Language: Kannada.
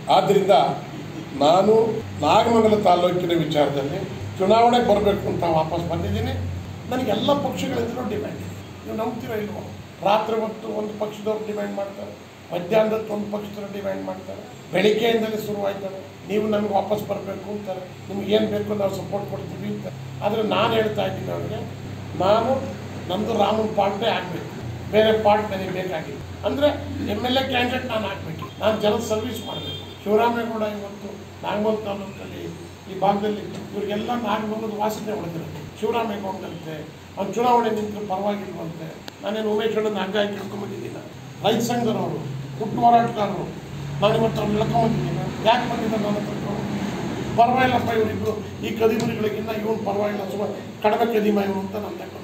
ಆದ್ದರಿಂದ ನಾನು ನಾಗಮಂಗಲ ತಾಲೂಕಿನ ವಿಚಾರದಲ್ಲಿ ಚುನಾವಣೆ ಬರಬೇಕು ಅಂತ ವಾಪಸ್ ಬಂದಿದ್ದೀನಿ ನನಗೆ ಎಲ್ಲ ಪಕ್ಷಗಳಿಂದಲೂ ಡಿಮ್ಯಾಂಡ್ ಇದೆ ನೀವು ನಂಬ್ತೀರೋ ಇಲ್ವೋ ರಾತ್ರಿ ಹೊತ್ತು ಒಂದು ಪಕ್ಷದವ್ರು ಡಿಮ್ಯಾಂಡ್ ಮಾಡ್ತಾರೆ ಮಧ್ಯಾಹ್ನದತ್ತು ಒಂದು ಪಕ್ಷದವ್ರು ಡಿಮ್ಯಾಂಡ್ ಮಾಡ್ತಾರೆ ಬೆಳಿಗ್ಗೆಯಿಂದಲೇ ಶುರುವಾಯ್ತಾರೆ ನೀವು ನಮ್ಗೆ ವಾಪಸ್ ಬರಬೇಕು ಅಂತಾರೆ ನಿಮ್ಗೆ ಏನು ಬೇಕು ನಾವು ಸಪೋರ್ಟ್ ಕೊಡ್ತೀವಿ ಅಂತ ಆದರೆ ನಾನು ಹೇಳ್ತಾ ಇದ್ದೀನಿ ಅವ್ರಿಗೆ ನಾನು ನಮ್ಮದು ರಾಮನ್ ಪಾರ್ಟೇ ಆಗಬೇಕು ಬೇರೆ ಪಾರ್ಟ್ ನನಗೆ ಬೇಕಾಗಿಲ್ಲ ಅಂದರೆ ಎಮ್ ಎಲ್ ಎ ಕ್ಯಾಂಡಿಡೇಟ್ ನಾನು ಆಗಬೇಕು ನಾನು ಜನದ ಸರ್ವಿಸ್ ಮಾಡಬೇಕು ಶಿವರಾಮೇಗೌಡ ಇವತ್ತು ನಾಗಮಲ್ ತಾಲೂಕಲ್ಲಿ ಈ ಭಾಗದಲ್ಲಿ ಇವರಿಗೆಲ್ಲ ನಾಗಮಲ್ಲದ ವಾಸನೆ ಹೊಡೆದಿರುತ್ತೆ ಶಿವರಾಮೇಗೌಡಂತೆ ಅವ್ನು ಚುನಾವಣೆ ನಿಂತರೂ ಪರವಾಗಿಲ್ವಂತೆ ನಾನೇನು ಉಮೇಶ್ ಅಣ್ಣನ ಹಂಗ ಹಾಕಿ ಹಿಡ್ಕೊಂಬಂದಿದ್ದೀನ ರೈತ ಸಂಘದವರು ಹುಟ್ಟು ಹೋರಾಟಗಾರರು ನಾನು ಇವತ್ತು ಅವ್ರು ಇಳ್ಕೊಂಬಂದಿದ್ದೀನಿ ಯಾಕೆ ಬಂದಿದ್ದಾರೆ ನನ್ನ ಹತ್ರ ಪರವಾಗಿಲ್ಲಪ್ಪ ಇವರಿಬ್ರು ಈ ಕದಿಮರಿಗಳಿಗಿನ್ನ ಇವನು ಪರವಾಗಿಲ್ಲ ಸುಮಾರು ಕಡಿಮೆ ಕದಿಮ ಇವನು ಅಂತ ನನ್ನ ಲೆಕ್ಕ